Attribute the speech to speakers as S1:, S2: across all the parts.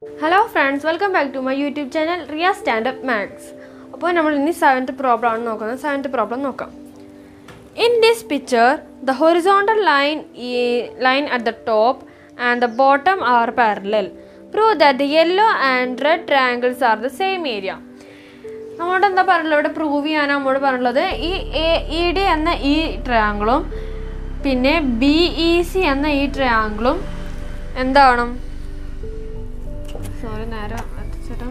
S1: hello friends welcome back to my YouTube channel Riya standup maths അപ്പോൾ നമ്മൾ ഇനി seventh problem ആണ് നോക്കുന്നത് സെവൻത്ത് പ്രോബ്ലം നോക്കാം in this picture the horizontal line line at the top and the bottom are parallel prove that the yellow and red triangles are the same area നമ്മളോട് എന്താ പറഞ്ഞുള്ളത് ഇവിടെ prove ചെയ്യാൻ നമ്മോട് പറഞ്ഞുള്ളത് ഈ A E D എന്ന ഈ ട്രയാങ്കിളും പിന്നെ ബി ഇ സി എന്ന ഈ ട്രയാങ്കിളും എന്താവണം സോറി നേരെ എത്തിച്ചിട്ടും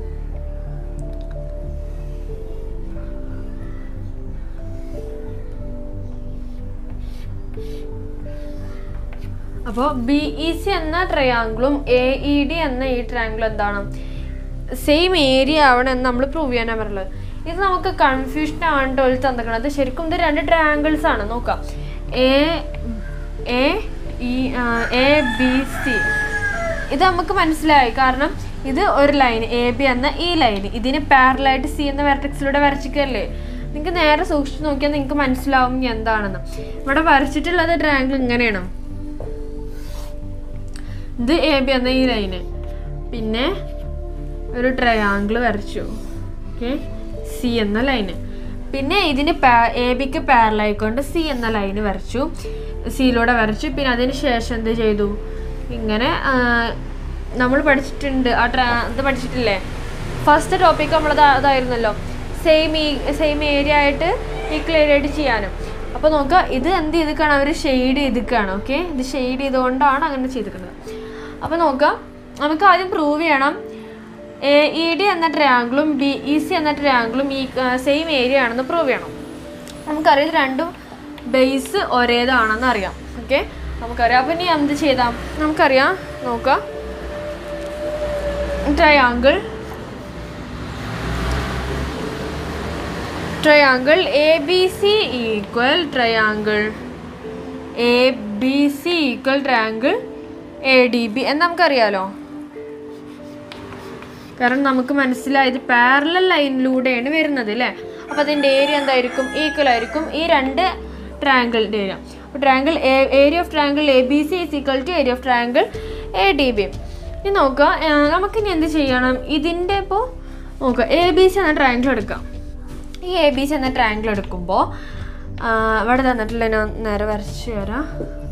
S1: അപ്പോൾ ബി ഇ സി എന്ന ട്രയാങ്കിളും എ ഇ ഡി എന്ന ഈ ട്രയാങ്കിളും എന്താണ് സെയിം ഏരിയ ആവണം എന്ന് നമ്മൾ പ്രൂവ് ചെയ്യാനാണ് പറയുന്നത് ഇത് നമുക്ക് കൺഫ്യൂഷൻ ആണ് ടോൾ തന്നിക്കണത് ശരിക്കും ഇത് രണ്ട് ട്രയാങ്കിൾസ് ആണ് നോക്കാം A A E A B C ഇത് നമുക്ക് മനസ്സിലായി കാരണം ഇത് ഒരു ലൈൻ എ ബി എന്ന ഈ ലൈൻ ഇതിന് പാരലായിട്ട് സി എന്ന വെർട്ടെക്സിലൂടെ വരച്ചിക്കല്ലേ നിങ്ങൾക്ക് നേരെ സൂക്ഷിച്ച് നോക്കിയാൽ നിങ്ങൾക്ക് മനസ്സിലാവും ഇനി എന്താണെന്ന് ഇവിടെ വരച്ചിട്ടുള്ളത് ട്രയാങ്കിൾ ഇങ്ങനെയാണ് ഇത് എ ബി എന്ന ഈ ലൈന് പിന്നെ ഒരു ട്രയാങ്കിൾ വരച്ചു ഓക്കെ സി എന്ന ലൈന് പിന്നെ ഇതിന് എ ബിക്ക് പാരലായിക്കൊണ്ട് സി എന്ന ലൈന് വരച്ചു സിയിലൂടെ വരച്ചു പിന്നെ അതിന് ശേഷം എന്ത് ചെയ്തു ഇങ്ങനെ നമ്മൾ പഠിച്ചിട്ടുണ്ട് ആ ട്രാ ഇത് പഠിച്ചിട്ടില്ലേ ഫസ്റ്റ് ടോപ്പിക്ക് നമ്മളത് അതായിരുന്നല്ലോ സെയിം ഈ സെയിം ഏരിയ ആയിട്ട് ഈക്വൽ ഏരിയ ആയിട്ട് ചെയ്യാനും അപ്പോൾ നോക്കുക ഇത് എന്ത് ചെയ്തിക്കാണ് അവർ ഷെയ്ഡ് ചെയ്തിക്കാണ് ഓക്കെ ഇത് ഷെയ്ഡ് ചെയ്തുകൊണ്ടാണ് അങ്ങനെ ചെയ്തിരിക്കുന്നത് അപ്പോൾ നോക്കാം നമുക്ക് ആദ്യം പ്രൂവ് ചെയ്യണം എ ഇ ഡി എന്ന ട്രയാങ്കിളും ബി ഇ സി എന്ന ട്രയാങ്കിളും ഈ സെയിം ഏരിയ ആണെന്ന് പ്രൂവ് ചെയ്യണം നമുക്കറിയാം ഇത് രണ്ടും ബേസ് ഒരേതാണെന്ന് അറിയാം ഓക്കെ നമുക്കറിയാം അപ്പം ഇനി എന്ത് ചെയ്താം നമുക്കറിയാം നോക്കാം triangle triangle A B C equal triangle A B C equal triangle A D B എന്ന് നമുക്കറിയാലോ കാരണം നമുക്ക് മനസ്സിലായത് പാരലൽ ലൈനിലൂടെയാണ് വരുന്നത് അല്ലേ അപ്പോൾ അതിൻ്റെ ഏരിയ എന്തായിരിക്കും ഈക്വൽ ആയിരിക്കും ഈ രണ്ട് ട്രയാങ്കിളിൻ്റെ ഏരിയ അപ്പോൾ triangle A area of triangle A B C is equal to area of triangle A D B ഇനി നോക്കുക നമുക്കിനി എന്ത് ചെയ്യണം ഇതിൻ്റെ ഇപ്പോൾ നോക്കുക എ ബി സി എന്ന ട്രയാങ്കിൾ എടുക്കാം ഈ എ ബി സി എന്ന ട്രയാങ്കിൾ എടുക്കുമ്പോൾ ഇവിടെ തന്നിട്ടില്ല ഞാൻ നേരെ വരച്ച് തരാം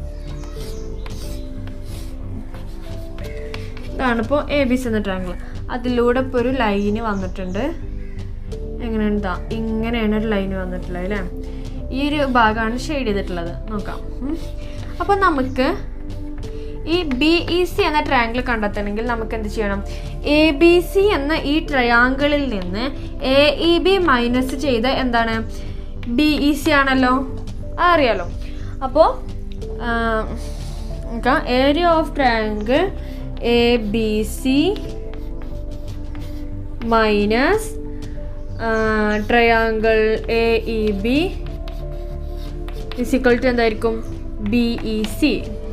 S1: ഇതാണ് ഇപ്പോൾ എ ബി സി എന്ന ട്രയാങ്കിൾ അതിലൂടെ ഇപ്പോൾ ഒരു ലൈന് വന്നിട്ടുണ്ട് എങ്ങനെയാണ് ഇതാ ഇങ്ങനെയാണ് ഒരു ലൈന് വന്നിട്ടുള്ളത് അല്ലേ ഈ ഒരു ഭാഗമാണ് ഷെയ്ഡ് ചെയ്തിട്ടുള്ളത് നോക്കാം അപ്പോൾ നമുക്ക് ഈ ബി ഇ സി എന്ന ട്രയാങ്കിൾ കണ്ടെത്തണമെങ്കിൽ നമുക്ക് എന്ത് ചെയ്യണം എ ബി സി എന്ന ഈ ട്രയാങ്കിളിൽ നിന്ന് എ ഇ ബി മൈനസ് ചെയ്ത എന്താണ് ബി ഇ സി ആണല്ലോ അറിയാലോ അപ്പോൾ നോക്കാം area of triangle A B C minus triangle A E B is equal to എന്തായിരിക്കും ബി ഇ സി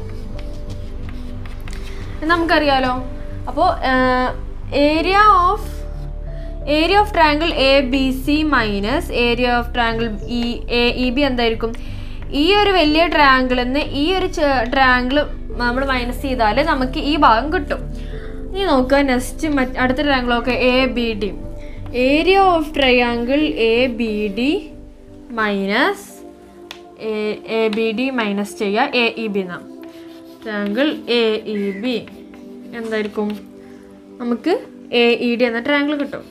S1: നമുക്കറിയാലോ അപ്പോൾ area of area of triangle A B C minus area of triangle E A E B എന്തായിരിക്കും ഈ ഒരു വലിയ ട്രയാങ്കിളിൽ നിന്ന് ഈ ഒരു ട്രയാങ്കിൾ നമ്മൾ മൈനസ് ചെയ്താൽ നമുക്ക് ഈ ഭാഗം കിട്ടും ഇനി നോക്കുക നെക്സ്റ്റ് മറ്റ് അടുത്ത ട്രയാങ്കിൾ നോക്കുക A B D area of triangle A B D minus A B D minus ചെയ്യുക എ ഇ ബി എന്നാണ് ട്രയാങ്കിൾ എ ഇ ബി എന്തായിരിക്കും നമുക്ക് എ ഇ ഡി എന്ന ട്രയാങ്കിൾ കിട്ടും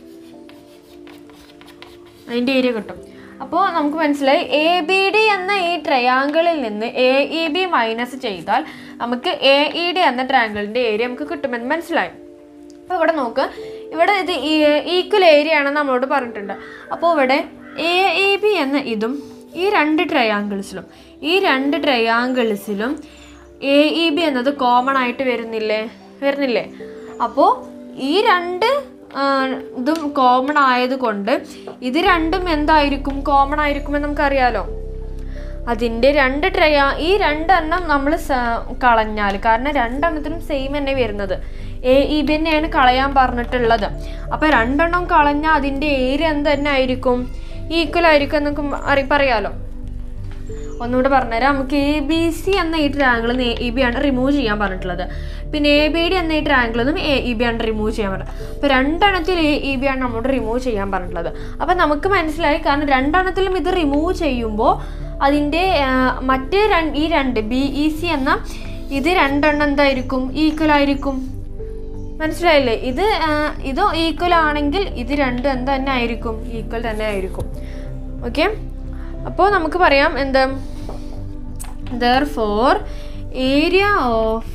S1: അതിൻ്റെ ഏരിയ കിട്ടും അപ്പോൾ നമുക്ക് മനസ്സിലായി എ ബി ഡി എന്ന ഈ ട്രയാങ്കിളിൽ നിന്ന് എ ഇ ബി മൈനസ് ചെയ്താൽ നമുക്ക് എ ഇ ഡി എന്ന ട്രയാങ്കിളിൻ്റെ ഏരിയ നമുക്ക് കിട്ടുമെന്ന് മനസ്സിലായി അപ്പോൾ ഇവിടെ നോക്ക് ഇവിടെ ഇത് ഈക്വൽ ഏരിയ ആണെന്ന് നമ്മളോട് പറഞ്ഞിട്ടുണ്ട് അപ്പോൾ ഇവിടെ എ ഇ ബി എന്ന ഇതും ഈ രണ്ട് ട്രയാങ്കിൾസിലും ഈ രണ്ട് ട്രയാങ്കിൾസിലും എ ഇ ബി എന്നത് കോമൺ ആയിട്ട് വരുന്നില്ലേ വരുന്നില്ലേ അപ്പോൾ ഈ രണ്ട് ഇതും കോമൺ ആയതുകൊണ്ട് ഇത് രണ്ടും എന്തായിരിക്കും കോമൺ ആയിരിക്കുമെന്ന് നമുക്കറിയാലോ അതിൻ്റെ രണ്ട് ട്രയാ ഈ രണ്ടെണ്ണം നമ്മൾ കളഞ്ഞാൽ കാരണം രണ്ടെണ്ണത്തിനും സെയിം തന്നെ വരുന്നത് എ ഇ ബി തന്നെയാണ് കളയാൻ പറഞ്ഞിട്ടുള്ളത് അപ്പോൾ രണ്ടെണ്ണം കളഞ്ഞാൽ അതിൻ്റെ ഏരിയ എന്ത് തന്നെ ആയിരിക്കും ഈക്വൽ ആയിരിക്കും എന്നൊക്കെ അറി പറയാലോ ഒന്നുകൂടെ പറഞ്ഞുതരാം നമുക്ക് എ ബി സി എന്ന ഈ ട്രയാങ്കിൾ എ ബി ആണ് റിമൂവ് ചെയ്യാൻ പറഞ്ഞിട്ടുള്ളത് പിന്നെ എ ബി ഡി എന്ന ഈ ട്രയാങ്കിൾ നിന്നും എ ഇ ബി ആണ് റിമൂവ് ചെയ്യാൻ പറഞ്ഞത് അപ്പോൾ രണ്ടെണ്ണത്തിൽ എ ഇ ബി ആണ് നമ്മളോട് റിമൂവ് ചെയ്യാൻ പറഞ്ഞിട്ടുള്ളത് അപ്പോൾ നമുക്ക് മനസ്സിലായി കാരണം രണ്ടെണ്ണത്തിലും ഇത് റിമൂവ് ചെയ്യുമ്പോൾ അതിൻ്റെ ആ, മറ്റ് രണ്ട് ഈ രണ്ട് ബി ഇ സി എന്ന ഇത് രണ്ടെണ്ണം എന്തായിരിക്കും ഈക്വൽ ആയിരിക്കും മനസ്സിലായില്ലേ ഇത് ആ, ഇത് ഈക്വൽ ആണെങ്കിൽ ഇത് രണ്ടും എന്ത് തന്നെ ആയിരിക്കും ഈക്വൽ തന്നെ ആയിരിക്കും ഓക്കെ അപ്പോൾ നമുക്ക് പറയാം എന്ത് therefore area of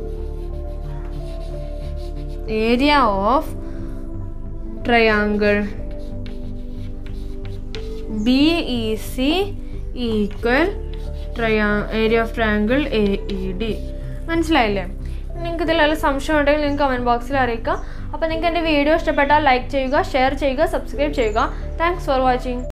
S1: area of triangle B E C equal ട്രയാ area of triangle A E D മനസ്സിലായില്ലേ നിങ്ങൾക്ക് ഇതിൽ വല്ല സംശയം ഉണ്ടെങ്കിൽ നിങ്ങൾക്ക് കമൻറ്റ് ബോക്സിൽ അറിയിക്കുക അപ്പോൾ നിങ്ങൾക്ക് എൻ്റെ വീഡിയോ ഇഷ്ടപ്പെട്ടാൽ ലൈക്ക് ചെയ്യുക ഷെയർ ചെയ്യുക സബ്സ്ക്രൈബ് ചെയ്യുക താങ്ക്സ് ഫോർ വാച്ചിങ്